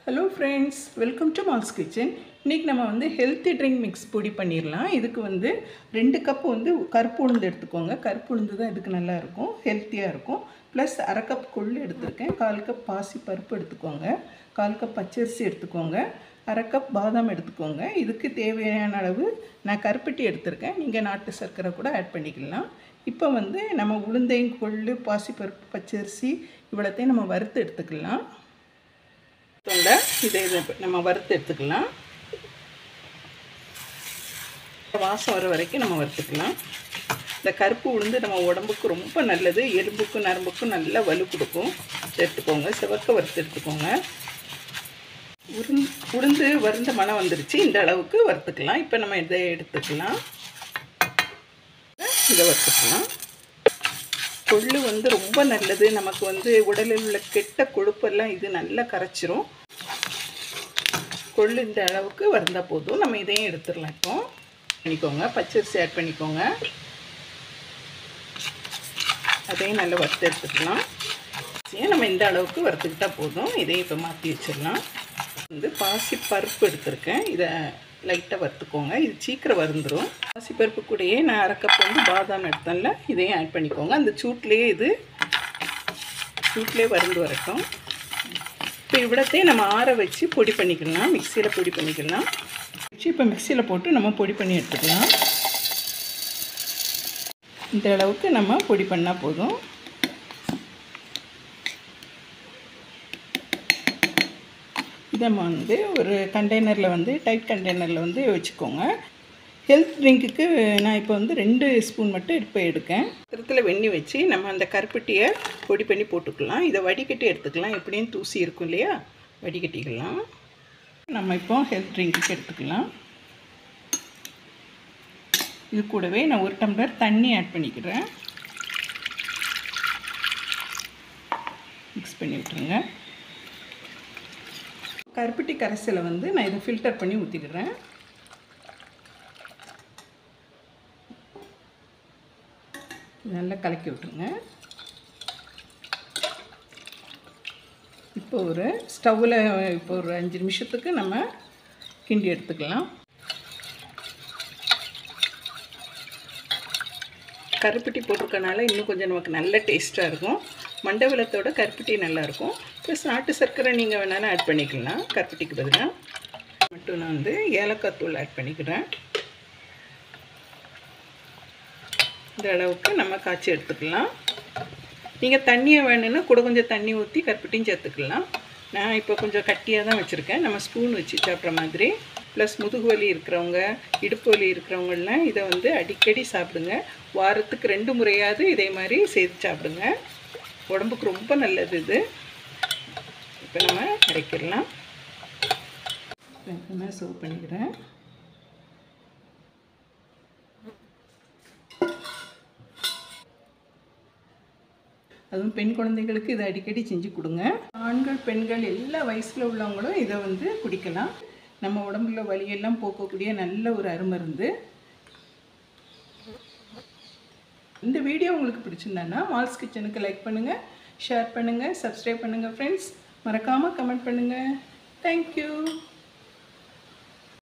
hello friends welcome to மால்ஸ் kitchen இன்றைக்கி நம்ம வந்து ஹெல்த்தி ட்ரிங்க் மிக்ஸ் பொடி பண்ணிடலாம் இதுக்கு வந்து ரெண்டு கப் வந்து கருப்பு உளுந்து எடுத்துக்கோங்க கருப்பு உளுந்து தான் இதுக்கு நல்லா இருக்கும் ஹெல்த்தியாக இருக்கும் ப்ளஸ் அரை கப் கொள்ளு எடுத்திருக்கேன் கால் கப் பாசி பருப்பு எடுத்துக்கோங்க கால் கப் பச்சரிசி எடுத்துக்கோங்க அரை கப் பாதாம் எடுத்துக்கோங்க இதுக்கு தேவையான அளவு நான் கருப்பட்டி எடுத்திருக்கேன் நீங்கள் நாட்டு சர்க்கரை கூட ஆட் பண்ணிக்கலாம் இப்போ வந்து நம்ம உளுந்தையும் கொள்ளு பாசிப்பருப்பு பச்சரிசி இவ்வளோத்தையும் நம்ம வறுத்து எடுத்துக்கலாம் தொண்டை இதை இதை நம்ம வறுத்து எடுத்துக்கலாம் வாசம் வர வரைக்கும் நம்ம வறுத்துக்கலாம் இந்த கருப்பு உளுந்து நம்ம உடம்புக்கு ரொம்ப நல்லது எலும்புக்கும் நரம்புக்கும் நல்லா வலு கொடுக்கும் எடுத்துக்கோங்க சிவக்க வறுத்து எடுத்துக்கோங்க உருந் உளுந்து வறுந்த மனம் வந்துருச்சு இந்த அளவுக்கு வறுத்துக்கலாம் இப்போ நம்ம இதை எடுத்துக்கலாம் இதை வறுத்துக்கலாம் கொள்ளு வந்து ரொம்ப நல்லது நமக்கு வந்து உடலில் உள்ள கெட்ட கொழுப்பெல்லாம் இது நல்லா கரைச்சிரும் கொள்ளு இந்த அளவுக்கு வந்தால் போதும் நம்ம இதையும் எடுத்துடலாம் இப்போ பண்ணிக்கோங்க பச்சரிசி ஆட் பண்ணிக்கோங்க அதையும் நல்லா வறுத்து எடுத்துக்கலாம் நம்ம இந்த அளவுக்கு வறுத்துக்கிட்டா போதும் இதையும் இப்போ மாற்றி வச்சிடலாம் வந்து பாசி பருப்பு எடுத்திருக்கேன் இதை லைட்டாக வறுத்துக்கோங்க இது சீக்கிரம் வறுந்துடும் பாசிப்பருப்பு கூடயே நான் அரை கப் வந்து பாதாம் எடுத்தேன்ல இதையும் ஆட் பண்ணிக்கோங்க அந்த சூட்லேயே இது சூட்லேயே வறுந்து வரட்டும் இப்போ இவ்வளோத்தையும் நம்ம ஆற வச்சு பொடி பண்ணிக்கலாம் மிக்சியில் பொடி பண்ணிக்கலாம் வச்சு இப்போ மிக்சியில் போட்டு நம்ம பொடி பண்ணி எடுத்துக்கலாம் இந்த அளவுக்கு நம்ம பொடி பண்ணால் போதும் இதை வந்து ஒரு கண்டெய்னரில் வந்து டைட் கண்டெய்னரில் வந்து வச்சுக்கோங்க ஹெல்த் ட்ரிங்க்குக்கு நான் இப்போ வந்து ரெண்டு ஸ்பூன் மட்டும் இப்போ எடுக்கேன் திருத்தில் வெண்ணி வச்சு நம்ம அந்த கருப்பட்டியை பொடி பண்ணி போட்டுக்கலாம் இதை வடிகட்டி எடுத்துக்கலாம் எப்படியும் தூசி இருக்கும் இல்லையா வடிகட்டிக்கலாம் நம்ம இப்போ ஹெல்த் ட்ரிங்க்குக்கு எடுத்துக்கலாம் இது கூடவே நான் ஒரு டம்ளர் தண்ணி ஆட் பண்ணிக்கிறேன் மிக்ஸ் பண்ணி விட்டுருங்க கருப்பட்டி கரைசலை வந்து நான் இதை ஃபில்டர் பண்ணி ஊற்றிக்கிறேன் நல்லா கலக்கி விட்டுருங்க இப்போ ஒரு ஸ்டவ்வில் இப்போ ஒரு அஞ்சு நிமிஷத்துக்கு நம்ம கிண்டி எடுத்துக்கலாம் கருப்பட்டி போட்டிருக்கனால இன்னும் கொஞ்சம் நமக்கு நல்ல டேஸ்ட்டாக இருக்கும் மண்டவளத்தோட கருப்பட்டி நல்லாயிருக்கும் ப்ளஸ் நாட்டு சர்க்கரை நீங்கள் வேணாலும் ஆட் பண்ணிக்கலாம் கருப்பட்டிக்கு பதிலாக மட்டும் நான் வந்து ஏலக்காய் தூள் ஆட் பண்ணிக்கிறேன் இந்த அளவுக்கு நம்ம காய்ச்சி எடுத்துக்கலாம் நீங்கள் தண்ணியை வேணும்னா கூட கொஞ்சம் தண்ணி ஊற்றி கருப்பட்டியும் சேர்த்துக்கலாம் நான் இப்போ கொஞ்சம் கட்டியாக தான் வச்சுருக்கேன் நம்ம ஸ்பூன் வச்சு சாப்பிட்ற மாதிரி ப்ளஸ் முதுகு வலி இருக்கிறவங்க இடுப்பு வலி இருக்கிறவங்கலாம் இதை வந்து அடிக்கடி சாப்பிடுங்க வாரத்துக்கு ரெண்டு முறையாவது இதே மாதிரி செய்து சாப்பிடுங்க உடம்புக்கு ரொம்ப நல்லது இது இப்போ நம்ம அரைக்கிடலாம் நான் சர்வ் பண்ணிக்கிறேன் அதுவும் பெண் குழந்தைங்களுக்கு இதை அடிக்கடி செஞ்சு கொடுங்க ஆண்கள் பெண்கள் எல்லா வயசில் உள்ளவங்களும் இதை வந்து குடிக்கலாம் நம்ம உடம்புல வலியெல்லாம் போக்கக்கூடிய நல்ல ஒரு அருமருந்து இந்த வீடியோ உங்களுக்கு பிடிச்சிருந்தான்னா மால்ஸ் கிச்சனுக்கு லைக் பண்ணுங்கள் ஷேர் பண்ணுங்கள் சப்ஸ்கிரைப் பண்ணுங்கள் ஃப்ரெண்ட்ஸ் மறக்காமல் கமெண்ட் பண்ணுங்கள் தேங்க்யூ